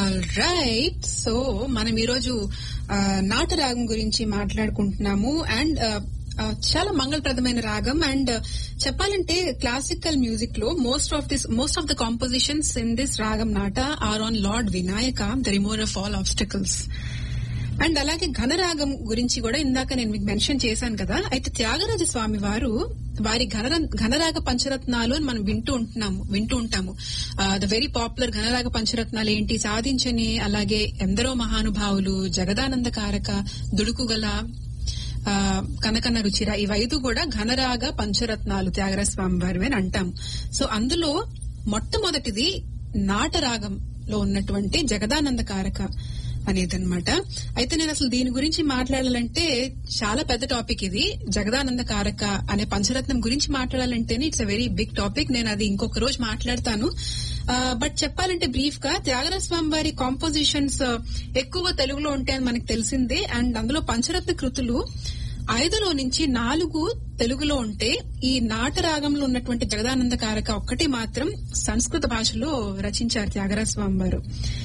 right so మనం ఈరోజు ఆ, నాటరాగం గురించి మాట్లాడుకుంటున్నాము అండ్ చాలా మంగళప్రదమైన రాగం అండ్ చెప్పాలంటే క్లాసికల్ మ్యూజిక్ లో most of this most of the compositions in this ragam Nata are on Lord Vinayaka the remover of all obstacles and అలాగే ఘనరాగం గురించి కూడా ఇందాక నేను మీకు మెన్షన్ చేశాను కదా అయితే త్యాగరాజ స్వామి వారు వారి ఘన ఘనరాగ పంచరత్నాలు అని మనం వింటూ ఉంటున్నాము వింటూ ఉంటాము ద వెరీ పాపులర్ ఘనరాగ పంచరత్నాలు ఏంటి సాధించని అలాగే ఎందరో మహానుభావులు జగదానంద కారక దుడుకుగల ఆ, కనకన రుచిర ఈ ఐదు కూడా ఘనరాగ పంచరత్నాలు త్యాగరాజ స్వామి వారివి అని అంటాం సో అందులో మొట్టమొదటిది నాటరాగంలో ఉన్నటువంటి జగదానంద కారక అనేదన్నమాట అయితే నేను అసలు దీని గురించి మాట్లాడాలంటే చాలా పెద్ద టాపిక్ ఇది జగదానంద కారక అనే పంచరత్నం గురించి మాట్లాడాలంటేనే it's a very big topic నేను అది ఇంకొక రోజు మాట్లాడతాను బట్ చెప్పాలంటే బ్రీఫ్ గా త్యాగరాజ స్వామి వారి కాంపోజిషన్స్ ఎక్కువగా తెలుగులో ఉంటాయని మనకు తెలిసిందే అండ్ అందులో పంచరత్న కృతులు ఐదులో నుంచి నాలుగు తెలుగులో ఉంటే ఈ నాటరాగంలో ఉన్నటువంటి జగదానంద కారక ఒక్కటి మాత్రం సంస్కృత భాషలో రచించారు త్యాగరాజ స్వామి వారు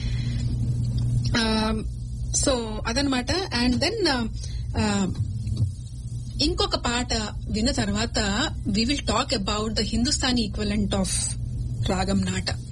సో అదనమాట అండ్ దెన్ ఇంకొక పాట విన్న తర్వాత we will talk about the Hindustani equivalent of ragam నాట